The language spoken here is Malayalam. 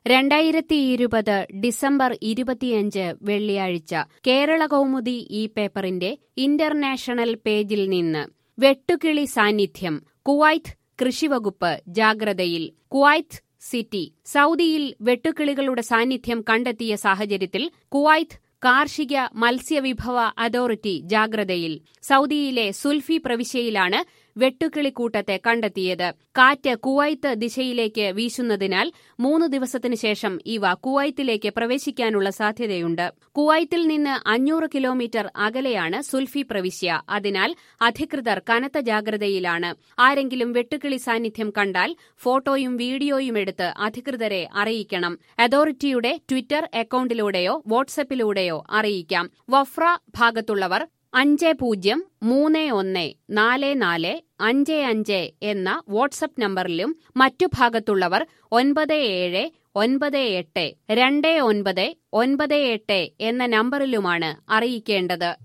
രണ്ടായിരത്തി ഇരുപത് ഡിസംബർ ഇരുപത്തിയഞ്ച് വെള്ളിയാഴ്ച കേരള കൗമുദി ഈ പേപ്പറിന്റെ ഇന്റർനാഷണൽ പേജിൽ നിന്ന് വെട്ടുകിളി സാന്നിധ്യം കുവൈത്ത് കൃഷിവകുപ്പ് ജാഗ്രതയിൽ കുവൈത്ത് സിറ്റി സൗദിയിൽ വെട്ടുകിളികളുടെ സാന്നിധ്യം കണ്ടെത്തിയ സാഹചര്യത്തിൽ കുവൈത്ത് കാർഷിക മത്സ്യവിഭവ അതോറിറ്റി ജാഗ്രതയിൽ സൗദിയിലെ സുൽഫി പ്രവിശ്യയിലാണ് വെട്ടുകിളിക്കൂട്ടത്തെ കണ്ടെത്തിയത് കാറ്റ് കുവൈത്ത് ദിശയിലേക്ക് വീശുന്നതിനാൽ മൂന്ന് ദിവസത്തിനു ശേഷം ഇവ കുവൈത്തിലേക്ക് പ്രവേശിക്കാനുള്ള സാധ്യതയുണ്ട് കുവൈത്തിൽ നിന്ന് അഞ്ഞൂറ് കിലോമീറ്റർ അകലെയാണ് സുൽഫി പ്രവിശ്യ അതിനാൽ അധികൃതർ കനത്ത ജാഗ്രതയിലാണ് ആരെങ്കിലും വെട്ടുകിളി സാന്നിധ്യം കണ്ടാൽ ഫോട്ടോയും വീഡിയോയും എടുത്ത് അധികൃതരെ അറിയിക്കണം അതോറിറ്റിയുടെ ട്വിറ്റർ അക്കൌണ്ടിലൂടെയോ വാട്സപ്പിലൂടെയോ അറിയിക്കാം വഫ്ര ഭാഗത്തുള്ളവർ അഞ്ച് പൂജ്യം മൂന്ന് ഒന്ന് നാല് നാല് അഞ്ച് അഞ്ച് എന്ന വാട്സപ്പ് നമ്പറിലും മറ്റു ഭാഗത്തുള്ളവർ ഒൻപത് ഏഴ് ഒൻപത് എട്ട് രണ്ട് ഒൻപത് ഒൻപത് എട്ട് എന്ന നമ്പറിലുമാണ് അറിയിക്കേണ്ടത്